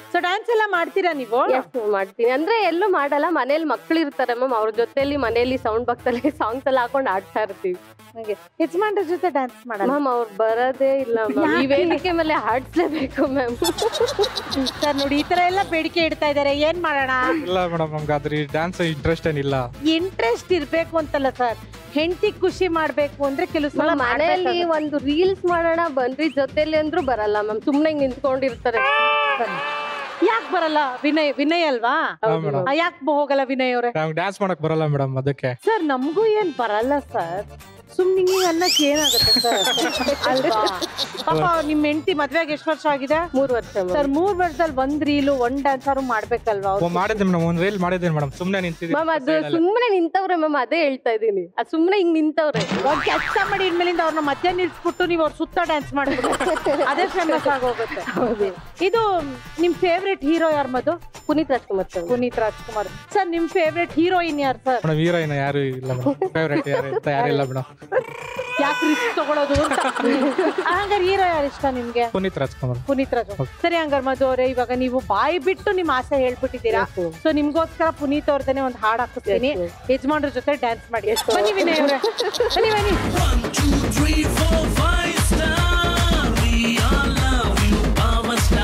So dance ಎಲ್ಲ ಮಾಡ್ತೀರಾ ನೀವು ಎಸ್ ಮಾಡ್ತೀನಿ ಅಂದ್ರೆ ಎಲ್ಲೂ ಮಾಡಲ್ಲ ಮನೇಲಿ ಮಕ್ಳು ಇರ್ತಾರೆ ಮ್ಯಾಮ್ ಅವ್ರ ಜೊತೆಲಿ ಮನೇಲಿ ಸೌಂಡ್ ಬಾಕ್ಸ್ ಅಲ್ಲಿ ಸಾಂಗ್ಸ್ ಎಲ್ಲ ಹಾಕೊಂಡು ಆಡ್ತಾ ಇರ್ತೀವಿ ಹಾಗೆ ಯಜಮಾನ್ರ ಜೊತೆ ಡ್ಯಾನ್ಸ್ ಮಾಡಲ್ಲ ಮ್ಯಾಮ್ ಅವ್ರು ಬರೋದೇ ಇಲ್ಲ ಮ್ಯಾಮ್ ಈ ಯಾಕೆ? ವೇದಿಕೆ ಮೇಲೆ ಹಾಡ್ಸ್ಲೇಬೇಕು ಮ್ಯಾಮ್ ಸರ್ ನೋಡಿ ಈ ತರ ಎಲ್ಲ ಬೇಡಿಕೆ ಇಡ್ತಾ ಇದಾರೆ ಏನ್ ಮಾಡೋಣ ಇಲ್ಲ ಮೇಡಮ್ ನಮ್ಗೆ ಅದ್ರ ಡ್ಯಾನ್ಸ್ ಇಂಟ್ರೆಸ್ಟ್ ಏನಿಲ್ಲ ಇಂಟ್ರೆಸ್ಟ್ ಇರ್ಬೇಕು ಅಂತಲ್ಲ ಸರ್ ಹೆಂಡತಿ ಖುಷಿ ಮಾಡ್ಬೇಕು ಅಂದ್ರೆ ಕೆಲವು ಸಲ ಮನೆಯಲ್ಲಿ ಒಂದು ರೀಲ್ಸ್ ಮಾಡೋಣ ಬನ್ರಿ ಜೊತೆಲಿ ಅಂದ್ರೂ ಬರಲ್ಲ ಮ್ಯಾಮ್ ಸುಮ್ನೆ ಹಿಂಗ್ ನಿಂತ್ಕೊಂಡಿರ್ತಾರೆ ಯಾಕೆ ಬರಲ್ಲ ವಿನಯ್ ವಿನಯ್ ಅಲ್ವಾ ಮೇಡಮ್ ಯಾಕೆ ಹೋಗಲ್ಲ ವಿನಯ್ ಅವ್ರೆ ನಮ್ಗೆ ಡ್ಯಾನ್ಸ್ ಮಾಡಕ್ ಬರಲ್ಲ ಮೇಡಮ್ ಅದಕ್ಕೆ ಸರ್ ನಮಗೂ ಏನ್ ಬರಲ್ಲ ಸರ್ ಸುಮ್ನೆ ನೀವು ಅನ್ನಕ್ಕೆ ಏನಾಗುತ್ತೆ ಸರ್ ಅಲ್ವಾ ಪಾಪ ನಿಮ್ ಹೆಂಡತಿ ಮದ್ವೆಗೆ ಎಷ್ಟು ವರ್ಷ ಆಗಿದೆ ಮೂರ್ ವರ್ಷ ಸರ್ ಮೂರ್ ವರ್ಷದಲ್ಲಿ ಒಂದ್ ರೀಲು ಒಂದ್ ಡ್ಯಾನ್ಸ್ ಆದ್ರೂ ಮಾಡ್ಬೇಕಲ್ವಾ ಅವ್ರು? ಮಾಡಿದ್ದೆ ಮೇಡಮ್ ಒಂದ್ ರೀಲ್ ಮಾಡಿದ್ದೀನಿ ಮೇಡಮ್ ಸುಮ್ನೆ ನಿಂತಿದ್ದೀನಿ ಮ್ಯಾಮ್ ಅದು ಸುಮ್ನೆ ನಿಂತವ್ರೆ ಮ್ಯಾಮ್ ಅದೇ ಹೇಳ್ತಾ ಇದೀನಿ ಅದು ಸುಮ್ನೆ ಹಿಂಗ್ ನಿಂತವ್ರೆ ಒಂದ್ ಕೆಲಸ ಮಾಡಿ ಇನ್ಮೇಲಿಂದ ಅವ್ರನ್ನ ಮಧ್ಯ ನಿಲ್ಸ್ಬಿಟ್ಟು ನೀವು ಅವ್ರ ಸುತ್ತ ಡ್ಯಾನ್ಸ್ ಮಾಡ್ಬಿಟ್ಟು ಅದೇ ಫೇಮಸ್ ಆಗೋಗುತ್ತೆ ಇದು ನಿಮ್ ಫೇವ್ರೆಟ್ ಹೀರೋ ಯಾರ್ ಮದು ಪುನೀತ್ ರಾಜ್ಕುಮಾರ್ ಸರ್ ಪುನೀತ್ ರಾಜ್ಕುಮಾರ್ ಸರ್ ನಿಮ್ ಫೇವ್ರೆಟ್ ಹೀರೋಯಿನ್ ಯಾರು ಸರ್ ಮೇಡಮ್ ಹೀರೋಯಿನ್ ಯಾರು ಇಲ್ಲ ಮೇಡಮ್ ಫೇವ್ರೇಟ್ ಯಾರು ಅಂತ ಯಾರು ಇಲ್ಲ ಮೇಡಮ್ ಯಾಕೆ ರಿಸ್ಕ್ ತಗೊಳೋದು ಅಂತ ಹಂಗಾರೆ ಹೀರೋ ಯಾರು ಇಷ್ಟ ನಿಮ್ಗೆ ಪುನೀತ್ ರಾಜ್ಕುಮಾರ್ ಪುನೀತ್ ರಾಜ್ ಸರಿ ಹಂಗಾರೆ ಮಧು ಅವರೇ ಇವಾಗ ನೀವು ಬಾಯಿ ಬಿಟ್ಟು ನಿಮ್ ಆಸೆ ಹೇಳ್ಬಿಟ್ಟಿದ್ದೀರಾ ಸೊ ನಿಮ್ಗೋಸ್ಕರ ಪುನೀತ್ ಅವ್ರದೇನೆ ಒಂದ್ ಹಾಡ್ ಹಾಕಿಸ್ತೀನಿ ಯಜಮಾನ್ರ ಜೊತೆ ಡ್ಯಾನ್ಸ್ ಮಾಡಿ ಬನ್ನಿ ವಿನಯ್ ಅವ್ರೆ ಬನ್ನಿ ಬನ್ನಿ One, two, three, four, five star. We all love you, power star.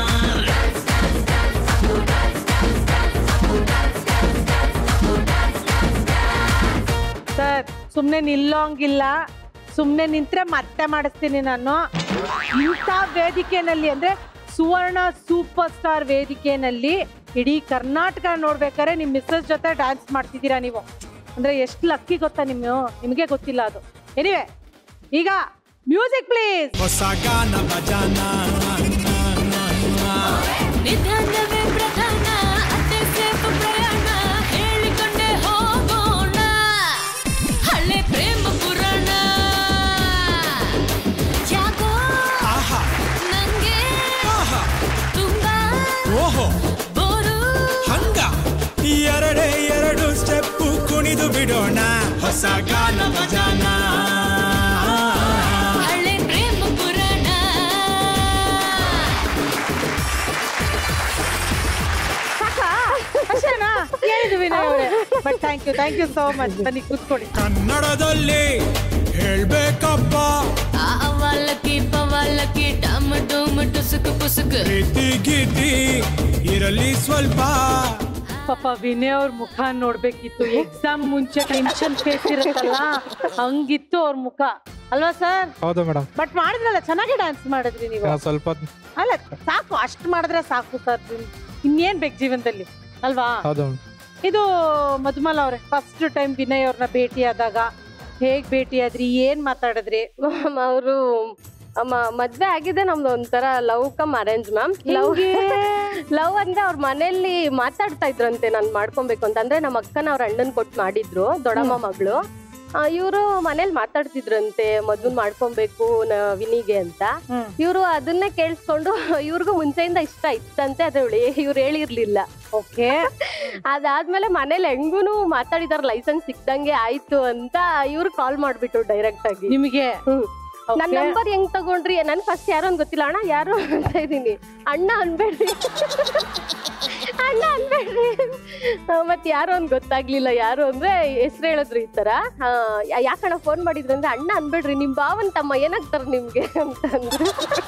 Sir ಸುಮ್ನೆ ನಿಲ್ಲೋಂಗಿಲ್ಲ ಸುಮ್ನೆ ನಿಂತ್ರೆ ಮತ್ತೆ ಮಾಡಿಸ್ತೀನಿ ನಾನು ಇಂಥ ವೇದಿಕೆನಲ್ಲಿ ಅಂದ್ರೆ ಸುವರ್ಣ ಸೂಪರ್ ಸ್ಟಾರ್ ವೇದಿಕೆನಲ್ಲಿ ಇಡೀ ಕರ್ನಾಟಕ ನೋಡ್ಬೇಕಾದ್ರೆ ನಿಮ್ ಮಿಸ್ಸಸ್ ಜೊತೆ ಡ್ಯಾನ್ಸ್ ಮಾಡ್ತಿದ್ದೀರಾ ನೀವು ಅಂದ್ರೆ ಎಷ್ಟು ಲಕ್ಕಿ ಗೊತ್ತಾ ನಿಮ್ಮ ನಿಮಗೆ ಗೊತ್ತಿಲ್ಲ ಅದು ಎನಿವೆ ಈಗ ಮ್ಯೂಸಿಕ್ ಪ್ಲೀಸ್ ಹೊಸ ಗಾನ ಭಜನ ನಿಧಾನವೇ ಪ್ರಧಾನ ಅತ್ತೆ ಸೇಫ್ ಪ್ರಯಾಣ ಹೇಳಿಕೊಂಡೆ ಹೋಗೋಣ ಹಳೆ ಪ್ರೇಮ ಪುರಾಣ ಯಾಕೋ ಆಹಾ ನಂಗೆ ಆಹಾ ತುಂಬಾ ಓಹೋ ಬೋರು ಹಂಗ ಎರಡೇ ಎರಡು ಸ್ಟೆಪ್ಪು ಕುಣಿದು ಬಿಡೋಣ ಹೊಸ ಗಾನ ಭಜನ ಹಳೆ ಪ್ರೇಮ ಪುರಾಣ ಸಾಕಾ ಅಷ್ಟೇನಾ ಹೇಳಿದ್ವಿ ವಿನಯ್ ಅವರೇ but thank you thank you so much ಬನ್ನಿ ಕೂತ್ಕೊಳ್ಳಿ ಕನ್ನಡದಲ್ಲಿ ಹೇಳ್ಬೇಕಪ್ಪ ಆ ಅವಲಕ್ಕಿ ಪವಲಕ್ಕಿ ಡಮ್ ಡುಮ್ ಟುಸುಕು ಪುಸುಕು ಪ್ರೀತಿ ಗೀತಿ ಇರಲಿ ಸ್ವಲ್ಪ ಪಾಪ ವಿನಯ್ ಅವ್ರ ಮುಖ ನೋಡ್ಬೇಕಿತ್ತು ಎಕ್ಸಾಮ್ ಮುಂಚೆ ಟೆನ್ಷನ್ ಫೇಸ್ ಇರುತ್ತಲ್ಲ ಹಂಗಿತ್ತು ಅವ್ರ ಮುಖ ಅಲ್ವಾ ಸರ್ ಹೌದು ಮೇಡಮ್ ಬಟ್ ಮಾಡಿದ್ರಲ್ಲ ಚೆನ್ನಾಗಿ ಡ್ಯಾನ್ಸ್ ಮಾಡಿದ್ರಿ ನೀವು ಸ್ವಲ್ಪ ಅಲ್ಲ ಸಾಕು ಅಷ್ಟ್ ಮಾಡಿದ್ರೆ ಸಾಕು ಸರ್ ಇನ್ನೇನ್ ಬೇಕು ಜೀವನದಲ್ಲಿ ಅಲ್ವಾ ಹೌದು ಇದು ಮಧುಮಲ ಅವ್ರೆ ಫಸ್ಟ್ ಟೈಮ್ ವಿನಯ್ ಅವ್ರನ್ನ ಭೇಟಿ ಆದಾಗ ಹೇಗ್ ಭೇಟಿ ಆದ್ರಿ ಏನ್ ಮಾತಾಡಿದ್ರಿ ಮ್ಯಾಮ್ ಅವರು ಮದ್ವೆ ಆಗಿದೆ ನಮ್ದು ಒಂಥರ love cum arrange ma'am love love ಅಂದ್ರೆ ಅವ್ರ ಮನೆಯಲ್ಲಿ ಮಾತಾಡ್ತಾ ಇದ್ರಂತೆ ನಾನ್ ಮಾಡ್ಕೊಬೇಕು ಅಂತ ಅಂದ್ರೆ ನಮ್ಮ ಅಕ್ಕನ ಅವ್ರ ಅಣ್ಣನ್ ಕೊಟ್ಟು ಮಾಡಿದ್ರು ದೊಡ್ಡಮ್ಮ ಮಗಳು ಇವರು ಮನೇಲಿ ಮಾತಾಡ್ತಿದ್ರಂತೆ ಮದ್ವನ್ ಮಾಡ್ಕೊಬೇಕು ನ- ವಿನಿಗೆ ಅಂತ ಹ್ಮ್. ಇವರು ಅದನ್ನೇ ಕೇಳಿಸ್ಕೊಂಡು ಇವ್ರಿಗೂ ಮುಂಚೆಯಿಂದ ಇಷ್ಟ ಇತ್ತಂತೆ ಅದೇ ಇವ್ರು ಹೇಳಿರ್ಲಿಲ್ಲ ಓಕೆ ಅದಾದ್ಮೇಲೆ ಮನೇಲಿ ಹೆಂಗೂನು ಮಾತಾಡಿದಾರ ಲೈಸೆನ್ಸ್ ಸಿಕ್ದಂಗೆ ಆಯ್ತು ಅಂತ ಇವ್ರು ಕಾಲ್ ಮಾಡ್ಬಿಟ್ಟು ಡೈರೆಕ್ಟ್ ಆಗಿ ನಿಮಗೆ ಹ್ಮ್. ನನ್ Okay. ನಂಬರ್ ಹೆಂಗ್ ತಗೊಂಡ್ರಿ ನನ್ ಫಸ್ಟ್ ಯಾರು ಅಂತ ಗೊತ್ತಿಲ್ಲ ಅಣ್ಣ ಯಾರು ಅಂತ ಇದೀನಿ ಅಣ್ಣ ಅನ್ಬೇಡ್ರಿ ಅಣ್ಣ ಅನ್ಬೇಡ್ರಿ ಆ, ಮತ್ ಯಾರು ಅಂತ ಗೊತ್ತಾಗ್ಲಿಲ್ಲ ಯಾರು ಅಂದ್ರೆ ಹೆಸ್ರು ಹೇಳಿದ್ರು ಈ ತರ ಆ, ಯಾ- ಯಾಕಣ್ಣ ಫೋನ್ ಮಾಡಿದ್ರು ಅಂದ್ರೆ ಅಣ್ಣ ಅನ್ಬೇಡ್ರಿ ನಿಮ್ ಭಾವನ್ ತಮ್ಮ ಏನಾಗ್ತಾರ ನಿಮ್ಗೆ ಅಂತ ಅಂದ್ರು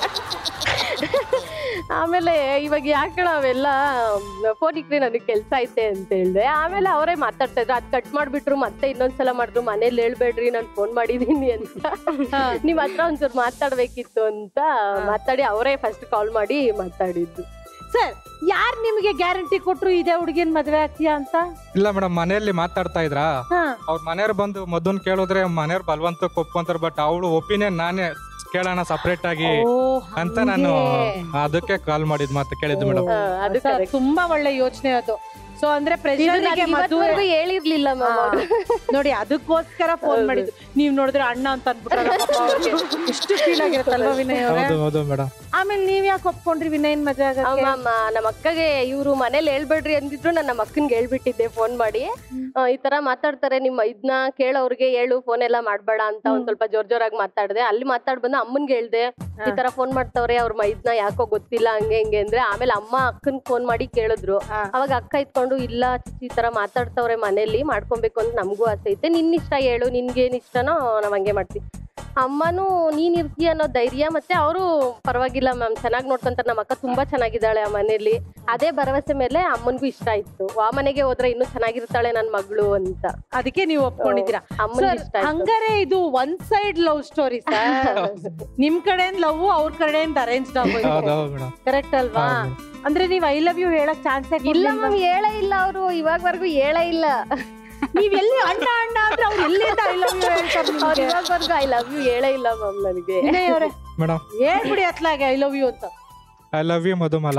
ಆಮೇಲೆ ಇವಾಗ ಯಾಕಣ ಅವೆಲ್ಲ ಫೋನ್ ಇಕ್ರಿ ನನಗೆ ಕೆಲ್ಸ ಐತೆ ಅಂತ ಹೇಳ್ದೆ ಆಮೇಲೆ ಅವರೇ ಮಾತಾಡ್ತಾ ಇದ್ರು ಅದ್ ಕಟ್ ಮಾಡ್ಬಿಟ್ರು ಮತ್ತೆ ಇನ್ನೊಂದ್ಸಲ ಮಾಡಿದ್ರು ಮನೇಲಿ ಹೇಳ್ಬೇಡ್ರಿ ನಾನು ಫೋನ್ ಮಾಡಿದೀನಿ ಅಂತ ನಿಮ್ ಹತ್ರ ಒಂಚೂರು ಮಾತಾಡ್ಬೇಕಿತ್ತು ಅಂತ ಮಾತಾಡಿ ಅವರೇ ಫಸ್ಟ್ ಕಾಲ್ ಮಾಡಿ ಮಾತಾಡಿದ್ದು ಸರ್ ಯಾರ್ ನಿಮಗೆ ಗ್ಯಾರಂಟಿ ಕೊಟ್ರು ಇದೇ ಹುಡುಗಿನ ಮದ್ವೆ ಆಗ್ತೀಯಾ ಅಂತ ಇಲ್ಲ ಮೇಡಮ್ ಮನೆಯಲ್ಲಿ ಮಾತಾಡ್ತಾ ಇದ್ರಾ ಹಾ ಅವ್ರ ಮನೆಯವ್ರು ಬಂದು ಮದ್ದನ್ ಕೇಳಿದ್ರೆ ಮನೆಯವ್ರು ಬಲವಂತಕ್ಕೆ ಒಪ್ಕೊಂತಾರೆ ಬಟ್ ಅವಳು ಒಪಿನಿಯನ್ ನಾನೇ ಕೇಳೋಣ ಸಪ್ರೇಟ್ ಆಗಿ ಓ, ಅಂತ ನಾನು ಹಂಗೆ. ಅದಕ್ಕೆ ಕಾಲ್ ಮಾಡಿದ್ ಮತ್ತೆ ಕೇಳಿದ್ದು ಮೇಡಮ್ ಆ, ಅದು ಸರ್, correct. ತುಂಬಾ ಒಳ್ಳೆ ಯೋಚನೆ ಅದು ಸೊ ಅಂದ್ರೆ ಪ್ರೆಷರ್ಗೆ ಮದುವೆ ಇವತ್ವರೆಗೂ ಹೇಳಿರ್ಲಿಲ್ಲ ಮ್ಯಾಮ್ ಅವರು ನೋಡಿ ಅದಕ್ಕೋಸ್ಕರ ಫೋನ್ ಮಾಡಿದ್ದು ನೀವ್ ನೋಡಿದ್ರೆ ಅಣ್ಣ ಅಂತ ಅನ್ಬಿಟ್ರಲ್ಲ ಪಾಪ ಅವ್ರಿಗೆ. ಎಷ್ಟು ಫೀಲ್ ಆಗಿರುತ್ತಲ್ವಾ ವಿನಯ್ ಅವ್ರೆ ಹೌದು ಹೌದು ಮೇಡಮ್ ಆಮೇಲೆ ನೀವ್ ಯಾಕೆ ಒಪ್ಕೊಂಡ್ರಿ ವಿನಯನ್ ಮದ್ವೆ ಆಗಕ್ಕೆ ಮ್ಯಾಮ್ ನಮ್ಮ ಅಕ್ಕಗೆ ಇವ್ರು ಮನೇಲಿ ಹೇಳ್ಬೇಡ್ರಿ ಅಂದಿದ್ರು ನಾನು ನಮ್ಮ ಅಕ್ಕನ್ಗೆ ಹೇಳ್ಬಿಟ್ಟಿದ್ದೆ ಫೋನ್ ಮಾಡಿ ಆ, ಈ ತರ ಮಾತಾಡ್ತಾರೆ ನಿಮ್ಮ ಇದನ್ನ ಕೇಳೋರ್ಗೆ ಹೇಳು ಫೋನ್ ಎಲ್ಲ ಮಾಡ್ಬೇಡ ಅಂತ ಒಂದ್ ಸ್ವಲ್ಪ ಜೋರ್ ಜೋರಾಗಿ ಮಾತಾಡ್ದೆ ಅಲ್ಲಿ ಮಾತಾಡ್ ಬಂದು ಅಮ್ಮನ್ಗೆ ಹೇಳ್ದೆ ಈ ತರ ಫೋನ್ ಮಾಡ್ತಾವ್ರೆ ಅವ್ರ ಮೈದ್ನ ಯಾಕೋ ಗೊತ್ತಿಲ್ಲ ಹಂಗೆ ಹಿಂಗೆ ಅಂದ್ರೆ ಆಮೇಲೆ ಅಮ್ಮ ಅಕ್ಕನ್ ಫೋನ್ ಮಾಡಿ ಕೇಳಿದ್ರು ಹಾ. ಅವಾಗ ಅಕ್ಕ ಇತ್ಕೊಂಡು ಇಲ್ಲ ಚಿಚ್ಚಿ ಈ ತರ ಮಾತಾಡ್ತಾವ್ರೆ ಮನೇಲಿ ಮಾಡ್ಕೊಬೇಕು ಅಂತ ನಮಗೂ ಆಸೆ ಐತೆ ನಿನ್ ಇಷ್ಟ ಹೇಳು ನಿನ್ಗೇನ್ ಇಷ್ಟನೋ ನಾವ್ ಹಂಗೆ ಮಾಡ್ತೀವಿ ಅಮ್ಮನೂ ನೀನ್ ಇರ್ತೀಯ ಅನ್ನೋ ಧೈರ್ಯ ಮತ್ತೆ ಅವರು ಪರವಾಗಿಲ್ಲ ಮ್ಯಾಮ್ ಚೆನ್ನಾಗಿ ನೋಡ್ಕೊಂತಾರೆ ನಮ್ಮ ಅಕ್ಕ ತುಂಬಾ ಚೆನ್ನಾಗಿದ್ದಾಳೆ ಆ ಮನೇಲಿ ಅದೇ ಭರವಸೆ ಮೇಲೆ ಅಮ್ಮನ್ಗೂ ಇಷ್ಟ ಆಯ್ತು ಆ ಮನೆಗೆ ಹೋದ್ರೆ ಇನ್ನೂ ಚೆನ್ನಾಗಿರ್ತಾಳೆ ನನ್ ಮಗಳು ಅಂತ ಅದಕ್ಕೆ ನೀವು ಒಪ್ಕೊಂಡಿದ್ದೀರಾ ಅಮ್ಮನ್ಗೆ Sir, ಇಷ್ಟ ಆಯ್ತು ಹಂಗಾರೆ ಇದು one side love story sir ನಿಮ್ ಕಡೆಯಿಂದ ಲವ್ ಅವ್ರ ಕಡೆಯಿಂದ ಅರೇಂಜ್ ಹೌದು ಹೌದು ಮೇಡಮ್ ಕರೆಕ್ಟ್ ಅಲ್ವಾ ಹೌದು. ಅಂದ್ರೆ ನೀವ್ ಐ ಲವ್ ಯು ಹೇಳಕ್ ಚಾನ್ಸೇ ಇಲ್ಲ ಮ್ಯಾಮ್ ಹೇಳೇ ಇಲ್ಲ ಅವರು ಇವಾಗವರೆಗೂ ಹೇಳೇ ಇಲ್ಲ ನೀವ್ ಎಲ್ಲಿ ಅಣ್ಣ ಅಣ್ಣ ಅಂದ್ರೆ ಅವ್ರು ಎಲ್ಲಿಂದ ಐ ಲವ್ ಯು ಹೇಳ್ತಾರೆ ಅವ್ರು ನಿಮ್ಗೆ? ಇವಾಗವರೆಗೂ ಐ ಲವ್ ಯು ಹೇಳೇ ಇಲ್ಲ ಮ್ಯಾಮ್ ನನಗೆ ವಿನಯ್ ಅವ್ರೆ ಮೇಡಮ್ ಹೇಳ್ಬಿಡಿ ಅತ್ಲಾಗೆ ಐ ಲವ್ ಯು ಅಂತ I love you Madhumala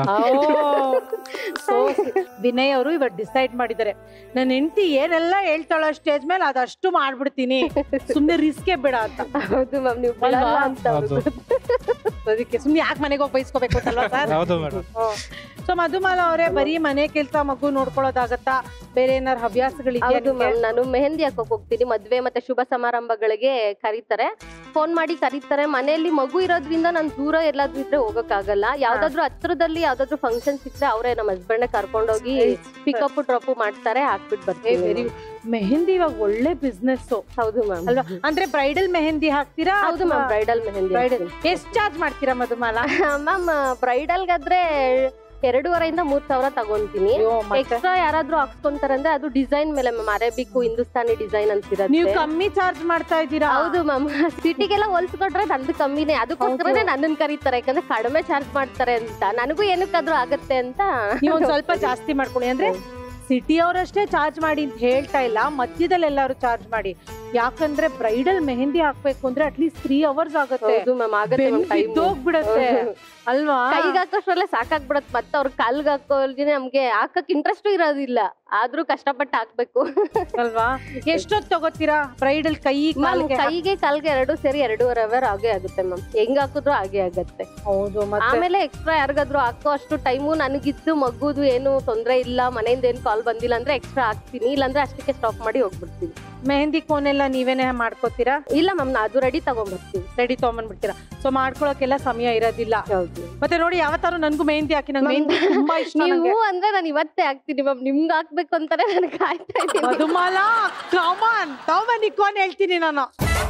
so Vinay ಅವರು ಇವತ್ತು ಡಿಸೈಡ್ ಮಾಡಿದ್ದಾರೆ ನನ್ನ ಹೆಂಡತಿ ಏನೆಲ್ಲ ಹೇಳ್ತಾಳೋ ಸ್ಟೇಜ್ ಮೇಲೆ ಅದಷ್ಟು ಮಾಡ್ಬಿಡ್ತೀನಿ ಸುಮ್ನೆ ರಿಸ್ಕೇ ಬೇಡ ಅಂತ ಹೌದು ಮ್ಯಾಮ್ ನೀವು ಬಿಡಲ್ಲ ಅಲ್ವಾ? ಅಂತ ಅವ್ರು. ಹೌದು ಅದಕ್ಕೆ ಸುಮ್ನೆ ಯಾಕೆ ಮನೆಗೆ ಹೋಗಿ ಬೈಸ್ಕೋಬೇಕು ಅಂತಲ್ವಾ ಸರ್ ಹೌದು ಮೇಡಮ್ ಸೊ ಮಧುಮಾಲ ಅವರೇ ಬರೀ ಮನೆ ಕೆಲ್ಸ ಮಗು ನೋಡ್ಕೊಳ್ಳೋದಾಗತ್ತಾ ಬೇರೆ ಏನಾರು ಹವ್ಯಾಸಗಳಿದೆಯಾ ಹೌದು ಮ್ಯಾಮ್ ನಾನು ಮೆಹಂದಿ ಹಾಕೋಕ್ ಹೋಗ್ತೀನಿ ಮದ್ವೆ ಮತ್ತೆ ಶುಭ ಸಮಾರಂಭಗಳಿಗೆ ಕರೀತಾರೆ ಫೋನ್ ಮಾಡಿ ಕರೀತಾರೆ ಮನೆಯಲ್ಲಿ ಮಗು ಇರೋದ್ರಿಂದ ನಾನು ದೂರ ಎಲ್ಲಾದ್ರೂ ಇದ್ರೆ ಹೋಗಕ್ಕಾಗಲ್ಲ ಯಾವ್ದಾದ್ರು ಹತ್ರದಲ್ಲಿ ಯಾವ್ದಾದ್ರು ಫಂಕ್ಷನ್ಸ್ ಇದ್ರೆ ಅವರೇ ನಮ್ಮ ಹಸ್ಬೆಂಡ್ ಕರ್ಕೊಂಡೋಗಿ ಪಿಕಪ್ ಡ್ರಾಪ್ ಮಾಡ್ತಾರೆ ಹಾಕ್ಬಿಟ್ಟು ಬರ್ತೀವಿ ವೆರಿ ಮೆಹಂದಿ ಇವಾಗ ಒಳ್ಳೆ ಬಿಸ್ನೆಸ್ ಹೌದು ಮ್ಯಾಮ್ ಅಲ್ವಾ ಅಂದ್ರೆ ಬ್ರೈಡಲ್ ಮೆಹಂದಿ ಹಾಕ್ತೀರಾ ಹೌದು ಮ್ಯಾಮ್ ಬ್ರೈಡಲ್ ಮೆಹಂದಿ ಬ್ರೈಡಲ್ ಎಷ್ಟ್ ಚಾರ್ಜ್ ಮಾಡ್ತೀರಾ ಮಧುಮಾಲ ಮ್ಯಾಮ್ ಬ್ರೈಡಲ್ಗಾದ್ರೆ ಎರಡೂವರೆಯಿಂದ ಮೂರ್ ಸಾವಿರ ತಗೊಂತೀನಿ ಅಯ್ಯೋ, ಮತ್ತೆ? ಎಕ್ಸ್ಟ್ರಾ ಯಾರಾದ್ರೂ ಹಾಕ್ಸ್ಕೊಂತಾರೆ ಅಂದ್ರೆ ಅದು ಡಿಸೈನ್ ಮೇಲೆ ಮ್ಯಾಮ್ ಅರೇಬಿಕ್ ಹಿಂದೂಸ್ತಾನಿ ಡಿಸೈನ್ ನೀವು ಅಂತಿರತ್ತೆ ಕಮ್ಮಿ ಚಾರ್ಜ್ ಮಾಡ್ತಾ ಇದ್ದೀರಾ ಹೌದು ಮ್ಯಾಮ್ ಸಿಟಿಗೆಲ್ಲ ಹೋಲ್ಸ್ಕೊಂಡ್ರೆ ನಂದು ಕಮ್ಮಿನೇ ಅದಕ್ಕೋಸ್ಕರನೇ ನನ್ನನ್ ಕರೀತಾರೆ ಯಾಕಂದ್ರೆ ಕಡಿಮೆ ಚಾರ್ಜ್ ಮಾಡ್ತಾರೆ ಅಂತ ನನಗೂ ಏನಕ್ಕಾದ್ರೂ ಆಗತ್ತೆ ಅಂತ ನೀವು ಒಂದ್ ಸ್ವಲ್ಪ ಜಾಸ್ತಿ ಮಾಡ್ಕೊಳ್ಳಿ ಅಂದ್ರೆ ಸಿಟಿ ಅವರಷ್ಟೇ ಚಾರ್ಜ್ ಮಾಡಿ ಅಂತ ಹೇಳ್ತಾ ಇಲ್ಲ ಮಧ್ಯದಲ್ಲಿ ಎಲ್ಲಾರು ಚಾರ್ಜ್ ಮಾಡಿ ಯಾಕಂದ್ರೆ ಬ್ರೈಡಲ್ ಮೆಹಂದಿ ಹಾಕ್ಬೇಕು ಅಂದ್ರೆ ಅಟ್ಲೀಸ್ಟ್ ತ್ರೀ ಅವರ್ಸ್ ಆಗುತ್ತೆ ಹೌದು ಮ್ಯಾಮ್ ಆಗತ್ತೆ ಬೆನ್ನು ma'am time. ಬಿದ್ದೋಗ್ಬಿಡತ್ತೆ ಅಲ್ವಾ ಕೈಗೆ ಹಾಕೋಷ್ಟ್ರಲ್ಲೇ ಸಾಕಾಗ್ಬಿಡತ್ ಮತ್ತೆ ಅವ್ರ ಕಾಲ್ಗೆ ಹಾಕೋಲ್ಗೆ ನಮ್ಗೆ ಹಾಕಕ್ ಇಂಟ್ರೆಸ್ಟ್ ಇರೋದಿಲ್ಲ ಆದ್ರೂ ಕಷ್ಟಪಟ್ಟು ಹಾಕ್ಬೇಕು ಅಲ್ವಾ ಎಷ್ಟೊತ್ತು ತಗೋತೀರಾ ಬ್ರೈಡಲ್ ಕೈ ಮ್ಯಾಮ್ ಕಾಲ್ಗೆ ಕೈಗೆ ಕಾಲ್ಗೆ ಎರಡು ಸೇರಿ ಎರಡೂವರೆ ಅವರ್ ಆಗೇ ಆಗುತ್ತೆ ಮ್ಯಾಮ್ ಹೆಂಗ್ ಹಾಕಿದ್ರು ಹಾಗೆ ಆಗತ್ತೆ ಹೌದು ಮತ್ತೆ ಆಮೇಲೆ ಎಕ್ಸ್ಟ್ರಾ ಯಾರಿಗಾದ್ರೂ ಹಾಕೋ ಅಷ್ಟು ಟೈಮು ನನಗಿದ್ದು ಮಗುದು ಏನು ತೊಂದ್ರೆ ಇಲ್ಲ ಮನೆಯಿಂದ ಏನು ಕಾಲ್ ಬಂದಿಲ್ಲ ಅಂದ್ರೆ ಎಕ್ಸ್ಟ್ರಾ ಹಾಕ್ತೀನಿ ಇಲ್ಲಾಂದ್ರೆ ಅಷ್ಟಕ್ಕೆ ಸ್ಟಾಪ್ ಮಾಡಿ ಹೋಗ್ಬಿಡ್ತೀನಿ ಮೆಹಂದಿ ಕೋನೆಲ್ಲ ನೀವೇನೆ ಮಾಡ್ಕೋತೀರಾ ಇಲ್ಲ ಮ್ಯಾಮ್ ನಾ ಅದು ರೆಡಿ ತಗೊಂಡ್ಬರ್ತೀನಿ ರೆಡಿ ತಗೊಂಡ್ಬಿಡ್ತೀರಾ ಸೊ ಮಾಡ್ಕೊಳಕ್ಕೆಲ್ಲ ಸಮಯ ಇರೋದಿಲ್ಲ ಹೌದು ಮತ್ತೆ ನೋಡಿ ಯಾವತ್ತಾರು ನನ್ಗೂ ಮೆಹಂದಿ ಹಾಕಿ ನಂಗೆ ಮೆಹಂದಿ ತುಂಬಾ ಇಷ್ಟ ನಂಗೆ ನೀವು ಅಂದ್ರೆ ನಾನು ಇವತ್ತೇ ಹಾಕ್ತೀನಿ ಮ್ಯಾಮ್ ನಿಮ್ಗೆ ಹಾಕ್ಬೇಕು ಅಂತಾನೆ ನನಗೆ ಕಾಯ್ತಾ ಇದ್ದೀನಿ ಮಧುಮಾಲ ಕಾಮನ್ ತಗೊಂಬನ್ನಿ ಕೋನ್ ಹೇಳ್ತೀನಿ ನಾನು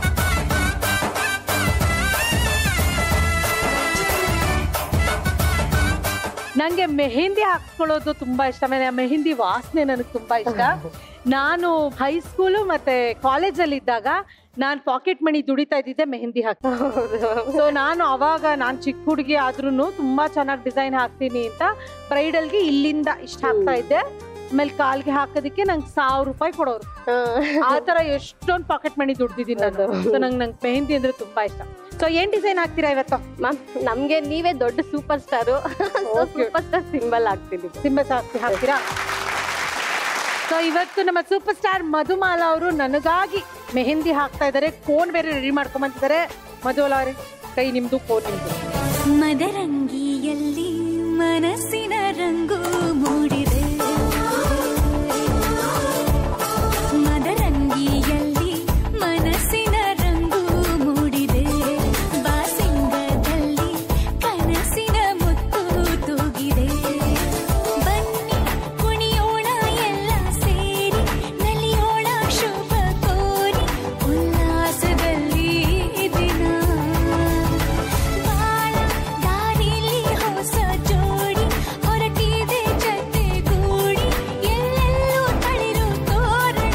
ನಂಗೆ ಮೆಹಂದಿ ಹಾಕ್ಕೊಳ್ಳೋದು ತುಂಬಾ ಇಷ್ಟ ಆಮೇಲೆ ಆ ಮೆಹಂದಿ ವಾಸನೆ ನನಗೆ ತುಂಬಾ ಇಷ್ಟ ನಾನು ಹೈಸ್ಕೂಲು ಮತ್ತೆ ಕಾಲೇಜಲ್ಲಿ ಇದ್ದಾಗ ನಾನು ಪಾಕೆಟ್ ಮಣಿ ದುಡಿತಾ ಇದ್ದಿದ್ದೆ ಮೆಹಂದಿ ಹಾಕಿ ಸೊ ನಾನು ಅವಾಗ ನಾನು ಚಿಕ್ಕ ಹುಡುಗಿ ಆದ್ರೂ ತುಂಬಾ ಚೆನ್ನಾಗಿ ಡಿಸೈನ್ ಹಾಕ್ತೀನಿ ಅಂತ ಬ್ರೈಡಲ್ಗೆ ಇಲ್ಲಿಂದ ಇಷ್ಟ ಹಾಕ್ತಾ ಇದ್ದೆ ಆಮೇಲೆ ಕಾಲ್ಗೆ ಹಾಕೋದಕ್ಕೆ ನಂಗೆ ಸಾವಿರ ರೂಪಾಯಿ ಕೊಡೋರು ಆ ತರ ಎಷ್ಟೊಂದು ಪಾಕೆಟ್ ಮಣಿ ದುಡ್ದಿದ್ದೀನಿ ನಾನು ಸೊ ನಂಗೆ ನಂಗೆ ಮೆಹಂದಿ ಅಂದ್ರೆ ತುಂಬಾ ಇಷ್ಟ ಸೊ ಏನ್ ಡಿಸೈನ್ ಹಾಕ್ತೀರಾ ಇವತ್ತು ಮ್ಯಾಮ್ ನಮ್ಗೆ ನೀವೇ ದೊಡ್ಡ super star super star symbol ಆಗ್ತೀನಿ ಸಿಂಬೆ ಜಾಸ್ತಿ ಹಾಕ್ತೀರಾ ಸೊ ಇವತ್ತು ನಮ್ಮ ಸೂಪರ್ ಸ್ಟಾರ್ ಮಧುಮಾಲ ಅವರು ನನಗಾಗಿ ಮೆಹಂದಿ ಹಾಕ್ತಾ ಇದ್ದಾರೆ ಕೋನ್ ಬೇರೆ ರೆಡಿ ಮಾಡ್ಕೊಂಬಂತಿದ್ದಾರೆ ಮಧುಮಾಲ ಅವರೇ ಕೈ ನಿಮ್ದು ಕೋನ್ ನಿಮ್ದು ಮದರಂಗಿಯಲ್ಲಿ ಮನಸ್ಸಿನ ರಂಗು ಮೂಡಿದೆ ಮದರಂಗಿಯಲ್ಲಿ ಮನಸ್ಸಿನ ರಂಗು ಮೂಡಿದೆ ಬಾಸಿಂಗದಲ್ಲಿ ಕನಸಿನ ಮುತ್ತು ತೂಗಿದೆ ಬನ್ನಿ ಕುಣಿಯೋಣ ಎಲ್ಲ ಸೇರಿ ನಲಿಯೋಣ ಶುಭ ಕೋರಿ ಉಲ್ಲಾಸದಲ್ಲಿ ದಿನ ಬಾಳ ದಾರಿಲಿ ಹೊಸ ಜೋಡಿ ಹೊರಟಿದೆ ಜತೆಗೂಡಿ ಎಲ್ಲೆಲ್ಲೂ ತಳಿರು ತೋರಣ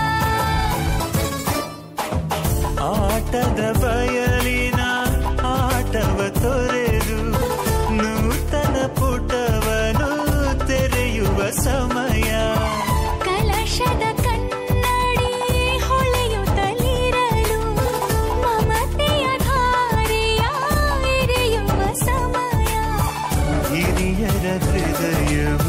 ಆಟದ ಬಯಲಿನ ಆಟವ ತೊರೆದು ನೂತನ ಪುಟವನು ತೆರೆಯುವ ಸಮಯ ಕಲಶದ ಕನ್ನಡಿ ಹೊಳೆಯುತ್ತಲಿರಲು ಮಮತೆಯ ಧಾರೆಯ ಎರೆಯುವ ಸಮಯ ಹಿರಿಯರ ಹೃದಯವು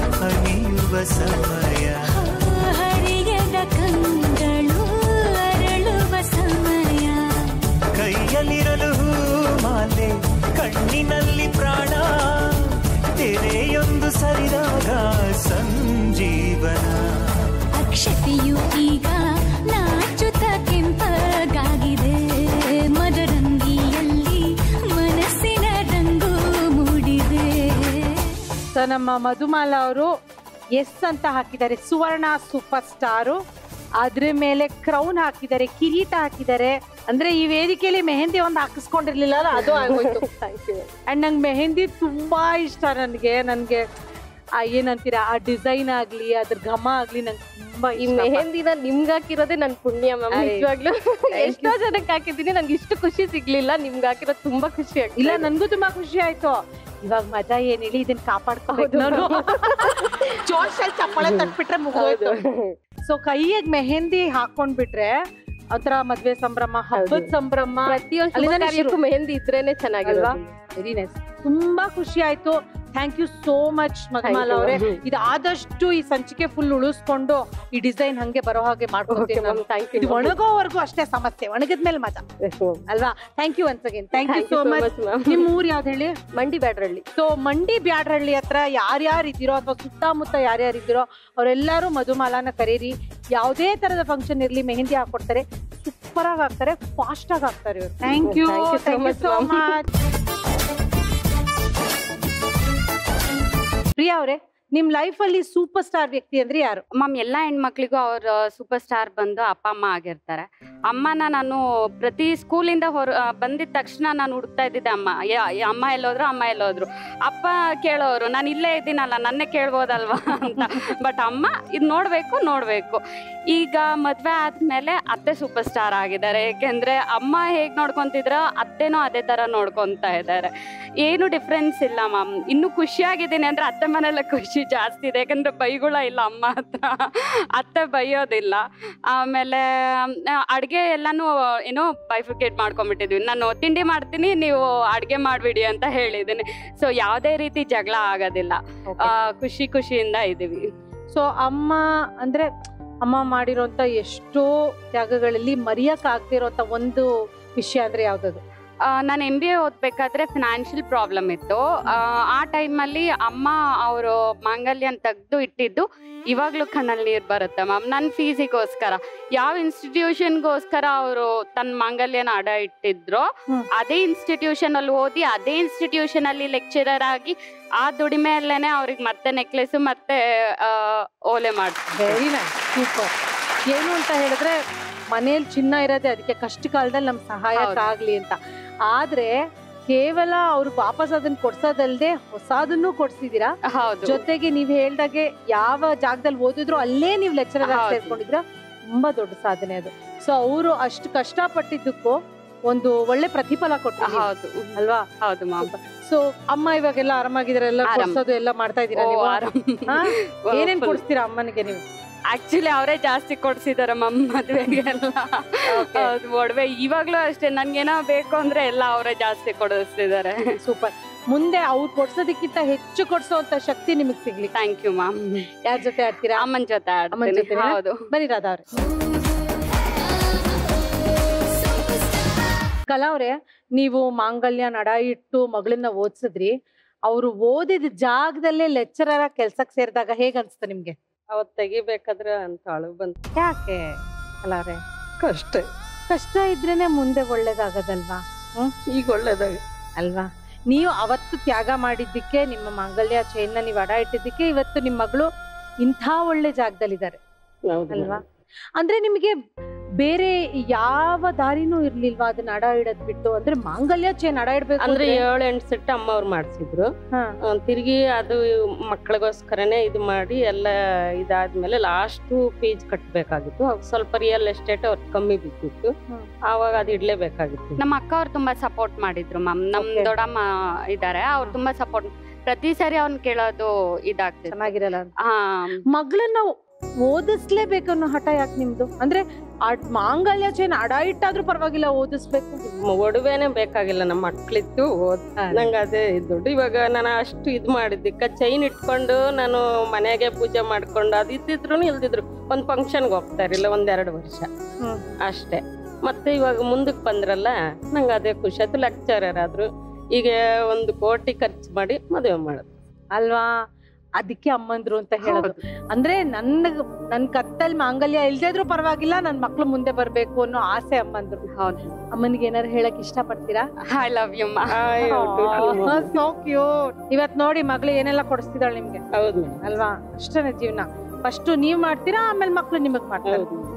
ಅನಿಯುವ ಸಮಯ ಹರಿಯದ ಕಂಗಳು ಅರಳುವ ಸಮಯ ಕೈಯಲ್ಲಿರಲು ಮಾಲೆ ಕಣ್ಣಿನಲ್ಲಿ ಪ್ರಾಣ ತೆರೆಯೊಂದು ಸರಿದಾಗ ಸಂಜೀವನ ಅಕ್ಷತೆಯು ಈಗ ನಾಚುತ್ತ ಕೆಂಪಗಾಗಿದೆ ಮದರಂಗಿಯಲ್ಲಿ ಮನಸ್ಸಿನ ರಂಗು ಮೂಡಿದೆ ಸೊ ನಮ್ಮ ಮಧುಮಾಲ ಅವರು ಎಸ್ ಅಂತ ಹಾಕಿದ್ದಾರೆ ಸುವರ್ಣ ಸೂಪರ್ ಸ್ಟಾರು ಅದ್ರ ಮೇಲೆ ಕ್ರೌನ್ ಹಾಕಿದ್ದಾರೆ ಕಿರೀಟ ಹಾಕಿದ್ದಾರೆ ಅಂದ್ರೆ ಈ ವೇದಿಕೆಯಲ್ಲಿ ಮೆಹಂದಿ ಒಂದು ಹಾಕಿಸ್ಕೊಂಡಿರ್ಲಿಲ್ಲ ಅದು ಆಗೋಯ್ತು ಥ್ಯಾಂಕ್ ಯು ಅಂಡ್ ನಂಗೆ ಮೆಹಂದಿ ತುಂಬಾ ಇಷ್ಟ ನನಗೆ ನನಗೆ ಆ ಏನಂತೀರಾ ಆ ಡಿಸೈನ್ ಆಗ್ಲಿ ಅದ್ರ ಘಮ ಆಗ್ಲಿ ನಂಗೆ ತುಂಬಾ ಈ ಇಷ್ಟ ಮೆಹಂದಿನ ನಿಮ್ಗೆ ಹಾಕಿರೋದೇ ನನ್ ಪುಣ್ಯ ಮ್ಯಾಮ್ ಅರೆ, ನಿಜವಾಗ್ಲೂ thank ಎಷ್ಟೋ ಜನಕ್ಕೆ ಹಾಕಿದ್ದೀನಿ ನನ್ಗೆ ಇಷ್ಟು ಖುಷಿ ಸಿಗ್ಲಿಲ್ಲ ನಿಮ್ಗೆ ಹಾಕಿರೋದು ತುಂಬಾ ಖುಷಿ ಆಗ್ತಿದೆ ಇಲ್ಲ ನನ್ಗೂ ತುಂಬಾ ಖುಷಿ ಆಯ್ತು ಇವಾಗ ಮಜಾ ಏನ್ ಹೇಳಿ ಇದನ್ನ ಕಾಪಾಡ್ಕೋಬೇಕು ನಾನು ಜೋಶಲ್ಲಿ ಚಪ್ಪಾಳೆ ತಟ್ಬಿಟ್ರೆ ಮುಗಿದೋಯ್ತು ಸೊ ಕೈಗೆ ಮೆಹಂದಿ ಹಾಕೊಂಡ್ಬಿಟ್ರೆ ಒಂಥರ ಮದ್ವೆ ಸಂಭ್ರಮ ಹಬ್ಬದ ಹೌದು. ಸಂಭ್ರಮ ಪ್ರತಿಯೊಂದು ಅಲ್ಲಿಂದಾನೇ ಕಾರ್ಯಕ್ಕೂ ಶುರು. ಮೆಹಂದಿ ಇದ್ರೇನೆ ಚೆನ್ನಾಗಿಲ್ವಾ ಅಲ್ವಾ ವೆರಿ ನೈಸ್ ತುಂಬಾ ಖುಷಿ ಆಯ್ತು thank you so much Madhumala you, ಅವರೇ ma'am. ಇದು ಆದಷ್ಟು ಈ ಸಂಚಿಕೆ ಫುಲ್ ಉಳಿಸ್ಕೊಂಡು ಈ ಡಿಸೈನ್ ಹಂಗೆ ಬರೋ ಹಾಗೆ ಮಾಡ್ಕೊಡ್ತೀನಿ ನಾನು. ಥ್ಯಾಂಕ್ ಇದು ಯು ಒಣಗೋವರೆಗೂ ಅಷ್ಟೇ ಸಮಸ್ಯೆ ಒಣಗಿದ್ಮೇಲೆ ಮಜಾ ಅಲ್ವಾ thank you once again thank you so much ನಿಮ್ ಊರ್ ಯಾವ್ದು ಹೇಳಿ ಮಂಡಿ ಬ್ಯಾಡ್ರಳ್ಳಿ ಸೊ ಮಂಡಿ ಬ್ಯಾಡ್ರಳ್ಳಿ ಹತ್ರ ಯಾರ್ಯಾರು ಇದ್ದೀರೋ ಅಥವಾ ಸುತ್ತಮುತ್ತ ಯಾರ್ಯಾರು ಇದ್ದೀರೋ ಅವರೆಲ್ಲರೂ ಮಧುಮಾಲಾನ ಕರೀರಿ ಯಾವುದೇ ತರದ ಫಂಕ್ಷನ್ ಇರ್ಲಿ ಮೆಹಂದಿ ಹಾಕೊಡ್ತಾರೆ ಸೂಪರ್ ಆಗಿ ಹಾಕ್ತಾರೆ ಫಾಸ್ಟ್ ಆಗಿ ಹಾಕ್ತಾರೆ ಇವ್ರು thank you Thank you so thank you much, so ma'am. Much Priya ಅವರೇ ನಿಮ್ ಲೈಫ್ ಅಲ್ಲಿ ಸೂಪರ್ ಸ್ಟಾರ್ ವ್ಯಕ್ತಿ ಅಂದ್ರೆ ಯಾರು ಮ್ಯಾಮ್ ಎಲ್ಲ ಹೆಣ್ಮಕ್ಳಿಗೂ ಅವ್ರ ಸೂಪರ್ ಸ್ಟಾರ್ ಬಂದು ಅಪ್ಪ ಅಮ್ಮ ಆಗಿರ್ತಾರೆ ಅಮ್ಮನ ನಾನು ಪ್ರತಿ ಸ್ಕೂಲಿಂದ ಹೊರ ಆ, ಬಂದಿದ ತಕ್ಷಣ ನಾನು ಹುಡುಕ್ತಾ ಇದ್ದಿದ್ದೆ ಅಮ್ಮ ಯಾ- ಯಾ- ಅಮ್ಮ ಎಲ್ಲೋದ್ರು ಅಮ್ಮ ಎಲ್ಲೋದ್ರು ಅಪ್ಪ ಕೇಳೋರು ನಾನು ಇಲ್ಲೇ ಇದ್ದೀನಲ್ಲ ನನ್ನೇ ಕೇಳ್ಬೋದಲ್ವಾ ಅಂತ ಬಟ್ ಅಮ್ಮ ಇದು ನೋಡ್ಬೇಕು ನೋಡ್ಬೇಕು ಈಗ ಮದ್ವೆ ಆದ್ಮೇಲೆ ಅತ್ತೆ ಸೂಪರ್ ಸ್ಟಾರ್ ಆಗಿದ್ದಾರೆ ಏಕೆಂದ್ರೆ ಅಮ್ಮ ಹೇಗ್ ನೋಡ್ಕೊಂತಿದ್ರ ಅತ್ತೆನೂ ಅದೇ ತರ ನೋಡ್ಕೊಂತ ಇದ್ದಾರೆ ಏನು ಡಿಫ್ರೆನ್ಸ್ ಇಲ್ಲ ಮ್ಯಾಮ್ ಇನ್ನು ಖುಷಿಯಾಗಿದ್ದೀನಿ ಅಂದ್ರೆ ಅತ್ತೆ ಮನೆಯಲ್ಲ ಖುಷಿ ಜಾಸ್ತಿ ಇದೆ ಯಾಕಂದ್ರೆ ಬೈಗುಳ ಇಲ್ಲ ಅಮ್ಮ ಹತ್ರ ಅತ್ತೆ ಬೈಯೋದಿಲ್ಲ ಆಮೇಲೆ ಅಡುಗೆ ಎಲ್ಲಾನು ಏನೋ ಬೈಫಿಕೇಟ್ ಮಾಡ್ಕೊಂಡ್ಬಿಟ್ಟಿದ್ವಿ ನಾನು ತಿಂಡಿ ಮಾಡ್ತೀನಿ ನೀವು ಅಡುಗೆ ಮಾಡ್ಬಿಡಿ ಅಂತ ಹೇಳಿದ್ದೀನಿ ಸೊ ಯಾವುದೇ ರೀತಿ ಜಗಳ ಆಗೋದಿಲ್ಲ ಆ, ಖುಷಿ ಖುಷಿಯಿಂದ ಇದೀವಿ ಸೊ ಅಮ್ಮ ಅಂದ್ರೆ ಅಮ್ಮ ಮಾಡಿರೋಂತ ಎಷ್ಟೋ ತ್ಯಾಗಗಳಲ್ಲಿ ಮರೆಯಕ್ ಆಗ್ತಿರೋಂತ ಒಂದು ವಿಷಯ ಅಂದ್ರೆ ಯಾವ್ದದು ನಾನು ಎಮ್ ಬಿ ಎ ಓದ್ಬೇಕಾದ್ರೆ ಫಿನಾನ್ಷಿಯಲ್ ಪ್ರಾಬ್ಲಮ್ ಇತ್ತು ಆ, ಆ ಟೈಮಲ್ಲಿ ಅಮ್ಮ ಅವರು ಮಾಂಗಲ್ಯನ ತೆಗೆದು ಇಟ್ಟಿದ್ದು ಇವಾಗ್ಲೂ ಕಣ್ಣಲ್ಲಿ ನೀರು ಬರುತ್ತೆ ಮ್ಯಾಮ್ ನನ್ನ ಫೀಸಿಗೋಸ್ಕರ ಯಾವ ಇನ್ಸ್ಟಿಟ್ಯೂಷನ್ಗೋಸ್ಕರ ಅವರು ತನ್ನ ಮಾಂಗಲ್ಯನ ಅಡ ಇಟ್ಟಿದ್ರು ಹ್ಮ್. ಅದೇ ಇನ್ಸ್ಟಿಟ್ಯೂಷನ್ ಅಲ್ಲಿ ಓದಿ ಅದೇ ಇನ್ಸ್ಟಿಟ್ಯೂಷನ್ ಅಲ್ಲಿ ಲೆಕ್ಚರರ್ ಆಗಿ ಆ ದುಡಿಮೆಯಲ್ಲೇನೆ ಅವ್ರಿಗೆ ಮತ್ತೆ ನೆಕ್ಲೆಸ್ ಮತ್ತೆ ಆ, ಓಲೆ ಮಾಡ್ತಾರೆ ವೆರಿ ನೈಸ್ ಸೂಪರ್ ಏನು ಅಂತ ಹೇಳಿದ್ರೆ ಮನೇಲಿ ಚಿನ್ನ ಇರೋದೇ ಅದಕ್ಕೆ ಕಷ್ಟ ಕಾಲದಲ್ಲಿ ನಮ್ ಸಹಾಯಕ್ಕಾಗ್ಲಿ ಅಂತ ಆದ್ರೆ ಕೇವಲ ಅವ್ರಿಗೆ ವಾಪಸ್ ಅದನ್ನ ಕೊಡ್ಸೋದಲ್ದೆ ಹೊಸದನ್ನು ಕೊಡ್ಸಿದೀರಾ ಹೌದು ಜೊತೆಗೆ ನೀವ್ ಹೇಳ್ದಾಗೆ ಯಾವ ಜಾಗದಲ್ಲಿ ಓದಿದ್ರು ಅಲ್ಲೇ ನೀವ್ ಲೆಕ್ಚರರ್ ಆಗಿ ಹೌದು. ಸೇರ್ಕೊಂಡಿದ್ರ ತುಂಬಾ ದೊಡ್ಡ ಸಾಧನೆ ಅದು ಸೊ ಅವರು ಅಷ್ಟು ಕಷ್ಟಪಟ್ಟಿದ್ದಕ್ಕೂ ಒಂದು ಒಳ್ಳೆ ಪ್ರತಿಫಲ ಕೊಟ್ಟರು ಹೌದು ಅಲ್ವಾ ಹೌದು ಮ್ಯಾಮ್ ಸೊ ಅಮ್ಮ ಇವಾಗೆಲ್ಲ ಆರಾಮಾಗಿದ್ರೆ ಎಲ್ಲ ಆರಾಮ್. ಕೊಡ್ಸೋದು ಎಲ್ಲ ಮಾಡ್ತಾ ಇದೀರಾ ನೀವು ಹಾ? ಏನೇನ್ ಕೊಡ್ಸ್ತೀರಾ ಅಮ್ಮನಿಗೆ ನೀವು ಆಕ್ಚುಲಿ ಅವರೇ ಜಾಸ್ತಿ ಕೊಡ್ಸಿದಾರೆ ಮಮ್ಮ ಮದ್ವೆಗೆಲ್ಲ ಹೌದು ಒಡವೆ ಇವಾಗ್ಲೂ ಅಷ್ಟೇ ನನ್ಗೇನೋ ಬೇಕು ಅಂದ್ರೆ ಎಲ್ಲ ಅವರೇ ಜಾಸ್ತಿ ಕೊಡಿಸ್ತಿದ್ದಾರೆ ಸೂಪರ್ ಮುಂದೆ ಅವ್ರು ಕೊಡ್ಸೋದಕ್ಕಿಂತ ಹೆಚ್ಚು ಕೊಡ್ಸೋಂತ ಶಕ್ತಿ ನಿಮಗ್ ಸಿಗ್ಲಿ ಥ್ಯಾಂಕ್ ಯು ಮ್ಯಾಮ್ ಯಾರ ಜೊತೆ ಆಡ್ತೀರಾ ಅಮ್ಮನ್ ಜೊತೆ ಅಮ್ಮನ್ ಆಡ್ತೀನಿ ಜೊತೆನಾ? ಹೌದು ಬನ್ನಿ ರಾಧಾ ಅವ್ರೆ ಕಲಾ ಅವ್ರೆ ನೀವು ಮಾಂಗಲ್ಯ ನಡ ಇಟ್ಟು ಮಗಳನ್ನ ಓದ್ಸಿದ್ರಿ ಅವ್ರು ಓದಿದ ಜಾಗದಲ್ಲೇ ಲೆಕ್ಚರರ್ ಕೆಲ್ಸಕ್ ಸೇರಿದಾಗ ಹೇಗ್ ಅನ್ಸ್ತ ನಿಮ್ಗೆ ಅವತ್ ತೆಗಿಬೇಕಾದ್ರೆ ಅಂತ ಅಳು ಬಂತು ಯಾಕೆ ಕಲಾ ಅವ್ರೆ ಕಷ್ಟ ಕಷ್ಟ ಇದ್ರೇನೆ ಮುಂದೆ ಒಳ್ಳೇದಾಗದಲ್ವಾ ಈಗ ಒಳ್ಳೇದಾಗ ಅಲ್ವಾ ನೀವು ಅವತ್ತು ತ್ಯಾಗ ಮಾಡಿದ್ದಕ್ಕೆ ನಿಮ್ಮ ಮಾಂಗಲ್ಯ ಚೈನ್ನ ನೀವು ಅಡ ಇಟ್ಟಿದ್ದಕ್ಕೆ ಇವತ್ತು ನಿಮ್ಮ ಮಗಳು ಇಂಥ ಒಳ್ಳೆ ಜಾಗದಲ್ಲಿದ್ದಾರೆ ಅಲ್ವಾ ಅಂದ್ರೆ ನಿಮಗೆ ಬೇರೆ ಯಾವ ದಾರಿನೂ ಇರ್ಲಿಲ್ವಾ ಅದನ್ನ ಅಡ ಇಡದ್ ಬಿಟ್ಟು ಅಂದ್ರೆ ಮಾಂಗಲ್ಯ ಚೈನ್ ಅಡ ಇಡ್ಬೇಕು ಅಂದ್ರೆ ಅಂದ್ರೆ- ಏಳು ಎಂಟು ಸೆಟ್ ಅಮ್ಮ ಅವ್ರು ಮಾಡ್ಸಿದ್ರು ಹಾ. ಆ, ತಿರ್ಗಿ ಅದು ಮಕ್ಕಳಿಗೋಸ್ಕರನೇ ಇದು ಮಾಡಿ ಎಲ್ಲ ಇದಾದ್ಮೇಲೆ ಲಾಸ್ಟ್ ಫೀಸ್ ಕಟ್ಟಬೇಕಾಗಿತ್ತು ಅವಾಗ ಸ್ವಲ್ಪ ರಿಯಲ್ ಎಸ್ಟೇಟ್ ಅವ್ರಿಗೆ ಕಮ್ಮಿ ಬಿದ್ದಿತ್ತು ಹ್ಮ್. ಆವಾಗ ಅದು ಇಡ್ಲೇಬೇಕಾಗಿತ್ತು ನಮ್ಮ ಅಕ್ಕ ಅವ್ರು ತುಂಬಾ ಸಪೋರ್ಟ್ ಮಾಡಿದ್ರು ಮ್ಯಾಮ್ ನಮ್ Okay. ದೊಡ್ಡಮ್ಮ ಇದ್ದಾರೆ ಅವ್ರು ತುಂಬಾ ಸಪೋರ್ಟ್ ಪ್ರತಿ ಸಾರಿ ಅವ್ನ್ ಕೇಳೋದು ಇದಾಗ್ತದೆ ಚೆನ್ನಾಗಿರಲ್ಲ ಅಂತ. ಹಾ ಮಗಳನ್ನ ಓದಿಸ್ಲೇಬೇಕು ಅನ್ನೋ ಹಠ ಯಾಕೆ ನಿಮ್ದು ಅಂದ್ರೆ ಅಡ್ ಮಾಂಗಲ್ಯ ಚೈನ್ ಅಡ ಇಟ್ಟಾದ್ರೂ ಪರವಾಗಿಲ್ಲ ಓದಿಸ್ಬೇಕು ಮ- ಒಡವೆನೆ ಬೇಕಾಗಿಲ್ಲ ನಮ್ಮ ಮಕ್ಳಿತ್ತು ಓದ್ ನಂಗೆ ಅದೇ ದುಡ್ಡು ಇವಾಗ ನಾನು ಅಷ್ಟು ಇದು ಮಾಡಿದ್ದಕ್ಕ ಚೈನ್ ಇಟ್ಕೊಂಡು ನಾನು ಮನೆಗೆ ಪೂಜೆ ಮಾಡ್ಕೊಂಡು ಅದು ಇದ್ದಿದ್ರು ಇಲ್ದಿದ್ರು ಒಂದ್ ಫಂಕ್ಷನ್ಗೆ ಹೋಗ್ತಾ ಇರಲಿಲ್ಲ ಒಂದೆರಡು ವರ್ಷ ಹ್ಮ್. ಅಷ್ಟೇ ಮತ್ತೆ ಇವಾಗ ಮುಂದಕ್ಕೆ ಬಂದ್ರಲ್ಲ ನಂಗೆ ಅದೇ ಖುಷಿ ಆಯ್ತು ಲೆಕ್ಚರರ್ ಆದ್ರು ಈಗ ಒಂದು ಕೋಟಿ ಖರ್ಚು ಮಾಡಿ ಮದುವೆ ಮಾಡೋದು ಅಲ್ವಾ ಅದಕ್ಕೆ ಅಮ್ಮಂದ್ರು ಅಂತ ಹೇಳೋದು ಅಂದ್ರೆ ನನ್ನ ನನ್ ಕತ್ತಲ್ ಮಾಂಗಲ್ಯ ಇಲ್ದೇ ಇದ್ರೂ ಪರವಾಗಿಲ್ಲ ನನ್ ಮಕ್ಳು ಮುಂದೆ ಬರ್ಬೇಕು ಅನ್ನೋ ಆಸೆ ಅಮ್ಮಂದ್ರು ಹೌದು ಅಮ್ಮನಿಗೆ ಏನಾರು ಹೇಳಕ್ ಇಷ್ಟ ಪಡ್ತೀರಾ ಐ ಲವ್ ಯು ಅಯ್ಯೋ, ಟುಟು ಮಗು. ಸೋ ಕ್ಯೂಟ್ ಇವತ್ ನೋಡಿ ಮಗಳು ಏನೆಲ್ಲ ಕೊಡಿಸ್ತಿದ್ದಾಳೆ ನಿಮ್ಗೆ ಹೌದು ಮೇಡಮ್ ಅಲ್ವಾ ಅಷ್ಟೇ ಜೀವನ ಫಸ್ಟ್ ನೀವ್ ಮಾಡ್ತೀರಾ ಆಮೇಲೆ ಮಕ್ಳು ನಿಮಗ್ ಮಾಡ್ತಾರೆ ಹೌದು